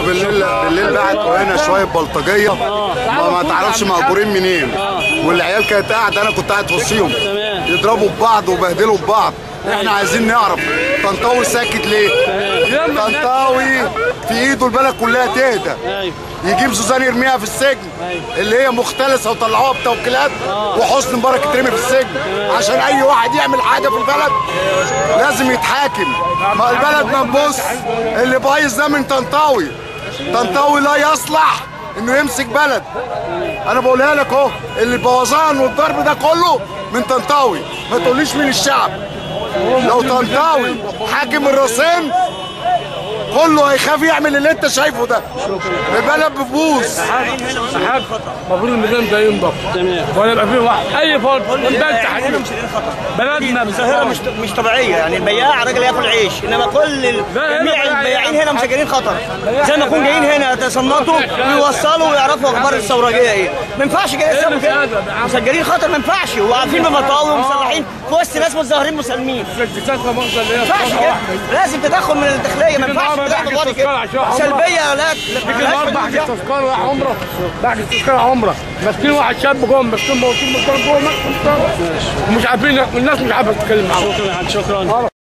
بالليل بالليل بعتوا هنا شويه بلطجيه ما, ما تعرفش مأجورين منين والعيال كانت قاعده انا كنت قاعد في وسطهم تمام. يضربوا ببعض ويبهدلوا ببعض احنا عايزين نعرف طنطاوي ساكت ليه؟ طنطاوي في ايده البلد كلها تهدى ايوه يجيب سوزان يرميها في السجن أيوة. اللي هي مختلسه وطلعوها بتوكيلات وحسن مبارك يترمي في السجن عشان اي واحد يعمل حاجه في البلد لازم يتحاكم ما البلد ما تبص اللي بايظ ده من طنطاوي طنطاوي لا يصلح انه يمسك بلد انا بقولها لك اهو اللي البوظان والضرب ده كله من طنطاوي ما تقوليش من الشعب لو طنطاوي حاكم الراسين كله هيخاف يعمل اللي انت شايفه ده البلد بتبوظ حاج المفروض الميزان ده ينضف تمام ولا يبقى فيه واحد اي فرد بلد تحديدا بلدنا ظاهره مش مش طبيعيه يعني البياع راجل ياكل عيش انما كل ال- لا، جميع لا، البياعين هنا مسجلين خطر زي ما يكون جايين هنا يتصنطوا ويوصلوا ويعرفوا اخبار الثورجيه ايه ما ينفعش كده يسيبوا كده مسجلين خطر ما ينفعش وواقفين بمطاوي ومسلحين في وسط ناس متظاهرين مسالمين تتذكر مؤاخذة اللي هي ما ينفعش كده لازم تدخل من الداخليه ما ينفعش النهارده تدخل بحجز فاضي تذكرة كده عشان عمرة. سلبيه لا يمكن لا النهارده بحجز تذكره رايح عمره بحجز تذكره عمره ماسكين واحد شاب جوه ماسكين موتين من جوه ماسكين ومش عارفين الناس مش عارفه تتكلم معاهم شكرا يا حاج شكرا